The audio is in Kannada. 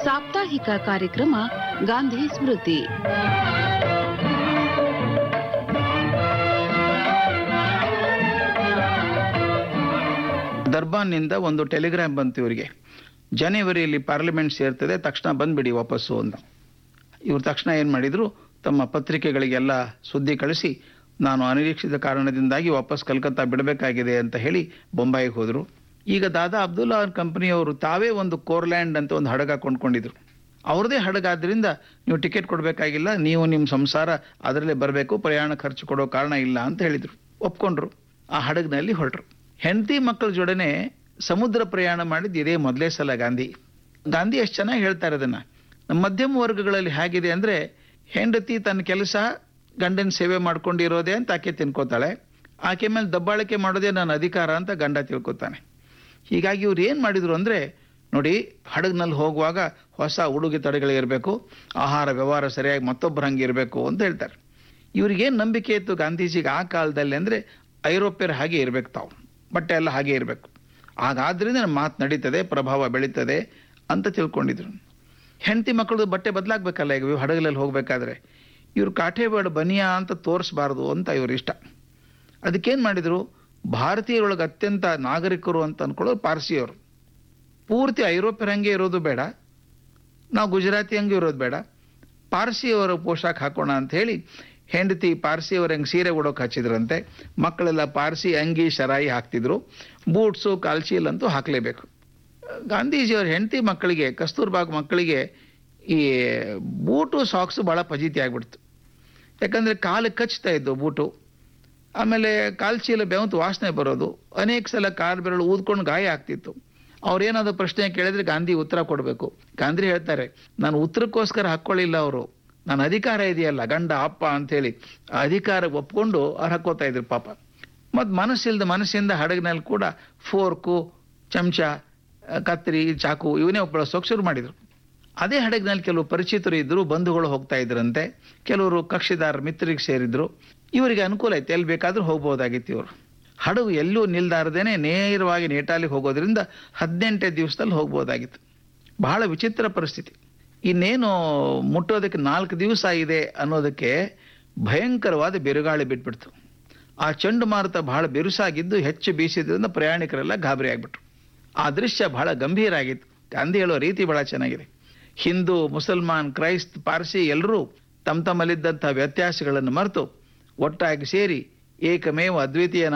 ಸಾಪ್ತಾಹಿಕ ಕಾರ್ಯಕ್ರಮ ಗಾಂಧಿ ಸ್ಮೃತಿ ದರ್ಬಾನ್ನಿಂದ ಒಂದು ಟೆಲಿಗ್ರಾಮ್ ಬಂತು ಇವರಿಗೆ ಜನವರಿಯಲ್ಲಿ ಪಾರ್ಲಿಮೆಂಟ್ ಸೇರ್ತದೆ ತಕ್ಷಣ ಬಂದ್ಬಿಡಿ ವಾಪಸ್ಸು ಅಂತ ಇವರು ತಕ್ಷಣ ಏನು ಮಾಡಿದ್ರು ತಮ್ಮ ಪತ್ರಿಕೆಗಳಿಗೆಲ್ಲ ಸುದ್ದಿ ಕಳಿಸಿ ನಾನು ಅನಿರೀಕ್ಷಿತ ಕಾರಣದಿಂದಾಗಿ ವಾಪಸ್ ಕಲ್ಕತ್ತಾ ಬಿಡಬೇಕಾಗಿದೆ ಅಂತ ಹೇಳಿ ಬೊಂಬಾಯಿಗೆ ಹೋದರು ಈಗ ದಾದಾ ಅಬ್ದುಲ್ಲಾ ಕಂಪನಿಯವರು ತಾವೇ ಒಂದು ಕೋರ್ಲ್ಯಾಂಡ್ ಅಂತ ಒಂದು ಹಡಗ ಕೊಂಡ್ಕೊಂಡಿದ್ರು ಅವ್ರದೇ ಹಡಗಾದ್ರಿಂದ ನೀವು ಟಿಕೆಟ್ ಕೊಡಬೇಕಾಗಿಲ್ಲ ನೀವು ನಿಮ್ಮ ಸಂಸಾರ ಅದರಲ್ಲೇ ಬರಬೇಕು ಪ್ರಯಾಣ ಖರ್ಚು ಕೊಡೋ ಕಾರಣ ಇಲ್ಲ ಅಂತ ಹೇಳಿದರು ಒಪ್ಕೊಂಡ್ರು ಆ ಹಡಗಿನಲ್ಲಿ ಹೊರಟರು ಹೆಂಡತಿ ಮಕ್ಕಳ ಜೊಡನೆ ಸಮುದ್ರ ಪ್ರಯಾಣ ಮಾಡಿದ್ದು ಇದೇ ಮೊದಲೇ ಸಲ ಗಾಂಧಿ ಗಾಂಧಿ ಎಷ್ಟು ಚೆನ್ನಾಗಿ ಹೇಳ್ತಾರೆ ಅದನ್ನ ನಮ್ಮ ಮಧ್ಯಮ ವರ್ಗಗಳಲ್ಲಿ ಹೇಗಿದೆ ಅಂದ್ರೆ ಹೆಂಡತಿ ತನ್ನ ಕೆಲಸ ಗಂಡನ ಸೇವೆ ಮಾಡ್ಕೊಂಡಿರೋದೇ ಅಂತ ಆಕೆ ತಿನ್ಕೋತಾಳೆ ಆಕೆ ಮೇಲೆ ದಬ್ಬಾಳಿಕೆ ಮಾಡೋದೇ ನನ್ನ ಅಧಿಕಾರ ಅಂತ ಗಂಡ ತಿಳ್ಕೊತಾನೆ ಹೀಗಾಗಿ ಇವ್ರು ಏನು ಮಾಡಿದ್ರು ಅಂದ್ರೆ ನೋಡಿ ಹಡಗ್ನಲ್ಲಿ ಹೋಗುವಾಗ ಹೊಸ ಉಡುಗೆ ತೊಡೆಗಳಿರಬೇಕು ಆಹಾರ ವ್ಯವಹಾರ ಸರಿಯಾಗಿ ಮತ್ತೊಬ್ಬರ ಹಂಗೆ ಇರಬೇಕು ಅಂತ ಹೇಳ್ತಾರೆ ಇವ್ರಿಗೇನು ನಂಬಿಕೆ ಇತ್ತು ಗಾಂಧೀಜಿಗೆ ಆ ಕಾಲದಲ್ಲಿ ಅಂದರೆ ಐರೋಪ್ಯರ ಹಾಗೆ ಇರಬೇಕು ತಾವು ಬಟ್ಟೆ ಎಲ್ಲ ಹಾಗೆ ಇರಬೇಕು ಹಾಗಾದ್ರಿಂದ ನಮ್ಮ ಮಾತು ನಡೀತದೆ ಪ್ರಭಾವ ಬೆಳೀತದೆ ಅಂತ ತಿಳ್ಕೊಂಡಿದ್ರು ಹೆಂಡತಿ ಮಕ್ಕಳದು ಬಟ್ಟೆ ಬದಲಾಗಬೇಕಲ್ಲ ಈಗ ಹಡಗಲಲ್ಲಿ ಹೋಗಬೇಕಾದ್ರೆ ಇವ್ರು ಕಾಠೇಬೇಡ ಬನಿಯಾ ಅಂತ ತೋರಿಸ್ಬಾರ್ದು ಅಂತ ಇವ್ರ ಇಷ್ಟ ಅದಕ್ಕೇನು ಮಾಡಿದರು ಭಾರತೀಯರೊಳಗೆ ಅತ್ಯಂತ ನಾಗರಿಕರು ಅಂತ ಅನ್ಕೊಳ್ಳೋರು ಪಾರ್ಸಿಯವರು ಪೂರ್ತಿ ಐರೋಪ್ಯರ ಹಂಗೆ ಇರೋದು ಬೇಡ ನಾವು ಗುಜರಾತಿ ಹಂಗೆ ಇರೋದು ಬೇಡ ಪಾರ್ಸಿಯವರ ಪೋಷಾಕ್ ಹಾಕೋಣ ಅಂತ ಹೇಳಿ ಹೆಂಡತಿ ಪಾರ್ಸಿಯವರ ಹಂಗೆ ಸೀರೆ ಉಡೋಕೆ ಹಚ್ಚಿದ್ರಂತೆ ಮಕ್ಕಳೆಲ್ಲ ಪಾರ್ಸಿ ಅಂಗಿ ಶರಾಯಿ ಹಾಕ್ತಿದ್ರು ಬೂಟ್ಸು ಕಾಲ್ಚೀಲ್ ಅಂತೂ ಹಾಕಲೇಬೇಕು ಗಾಂಧೀಜಿಯವ್ರ ಹೆಂಡತಿ ಮಕ್ಕಳಿಗೆ ಕಸ್ತೂರ್ಬಾಗ್ ಮಕ್ಕಳಿಗೆ ಈ ಬೂಟು ಸಾಕ್ಸು ಭಾಳ ಫಜೀತಿ ಆಗ್ಬಿಡ್ತು ಯಾಕಂದರೆ ಕಾಲು ಕಚ್ತಾ ಇದ್ದು ಬೂಟು ಆಮೇಲೆ ಕಾಲ್ಚೀಲ ಬೆವಂತು ವಾಸನೆ ಬರೋದು ಅನೇಕ ಸಲ ಕಾಲು ಬೆರಳು ಊದ್ಕೊಂಡು ಗಾಯ ಆಗ್ತಿತ್ತು ಅವ್ರೇನಾದ್ರು ಪ್ರಶ್ನೆ ಕೇಳಿದ್ರೆ ಗಾಂಧಿ ಉತ್ತರ ಕೊಡಬೇಕು ಗಾಂಧಿ ಹೇಳ್ತಾರೆ ನಾನು ಉತ್ತರಕ್ಕೋಸ್ಕರ ಹಾಕ್ಕೊಳ್ಳಿಲ್ಲ ಅವರು ನನ್ನ ಅಧಿಕಾರ ಇದೆಯಲ್ಲ ಗಂಡ ಅಪ್ಪ ಅಂತೇಳಿ ಆ ಅಧಿಕಾರ ಒಪ್ಕೊಂಡು ಅವ್ರು ಹಾಕೋತಾ ಇದ್ರು ಪಾಪ ಮತ್ತು ಮನಸ್ಸಿಲ್ದ ಮನಸ್ಸಿಂದ ಹಡಗಿನಲ್ಲಿ ಕೂಡ ಫೋರ್ಕು ಚಮಚ ಕತ್ರಿ ಚಾಕು ಇವನ್ನೇ ಬಳಸೋಕೆ ಶುರು ಮಾಡಿದರು ಅದೇ ಹಡಗಿನಲ್ಲಿ ಕೆಲವು ಪರಿಚಿತರು ಇದ್ದರು ಬಂಧುಗಳು ಹೋಗ್ತಾ ಇದ್ರಂತೆ ಕೆಲವರು ಕಕ್ಷಿದಾರ ಮಿತ್ರರಿಗೆ ಸೇರಿದ್ರು ಇವರಿಗೆ ಅನುಕೂಲ ಐತೆ ಎಲ್ಲಿ ಬೇಕಾದ್ರೂ ಹೋಗ್ಬೋದಾಗಿತ್ತು ಇವರು ಹಡಗು ಎಲ್ಲೂ ನಿಲ್ದಾರದೇನೆ ನೇರವಾಗಿ ನೇಟಾಲಿಗೆ ಹೋಗೋದ್ರಿಂದ ಹದಿನೆಂಟೇ ದಿವಸದಲ್ಲಿ ಹೋಗ್ಬೋದಾಗಿತ್ತು ಬಹಳ ವಿಚಿತ್ರ ಪರಿಸ್ಥಿತಿ ಇನ್ನೇನು ಮುಟ್ಟೋದಕ್ಕೆ ನಾಲ್ಕು ದಿವಸ ಇದೆ ಅನ್ನೋದಕ್ಕೆ ಭಯಂಕರವಾದ ಬಿರುಗಾಳಿ ಬಿಟ್ಬಿಡ್ತು ಆ ಚಂಡಮಾರುತ ಬಹಳ ಬಿರುಸಾಗಿದ್ದು ಹೆಚ್ಚು ಬೀಸಿದ್ರಿಂದ ಪ್ರಯಾಣಿಕರೆಲ್ಲ ಗಾಬರಿ ಆಗ್ಬಿಟ್ರು ಆ ದೃಶ್ಯ ಬಹಳ ಗಂಭೀರ ಆಗಿತ್ತು ಗಾಂಧಿ ಹೇಳೋ ರೀತಿ ಬಹಳ ಚೆನ್ನಾಗಿದೆ ಹಿಂದೂ ಮುಸಲ್ಮಾನ್ ಕ್ರೈಸ್ತ್ ಪಾರ್ಸಿ ಎಲ್ಲರೂ ತಮ್ಮ ತಮ್ಮಲ್ಲಿದ್ದಂಥ ವ್ಯತ್ಯಾಸಗಳನ್ನು ಮರೆತು ಒಟ್ಟಾಗಿ ಸೇರಿ ಏಕಮೇವ ಅದ್ವಿತೀಯ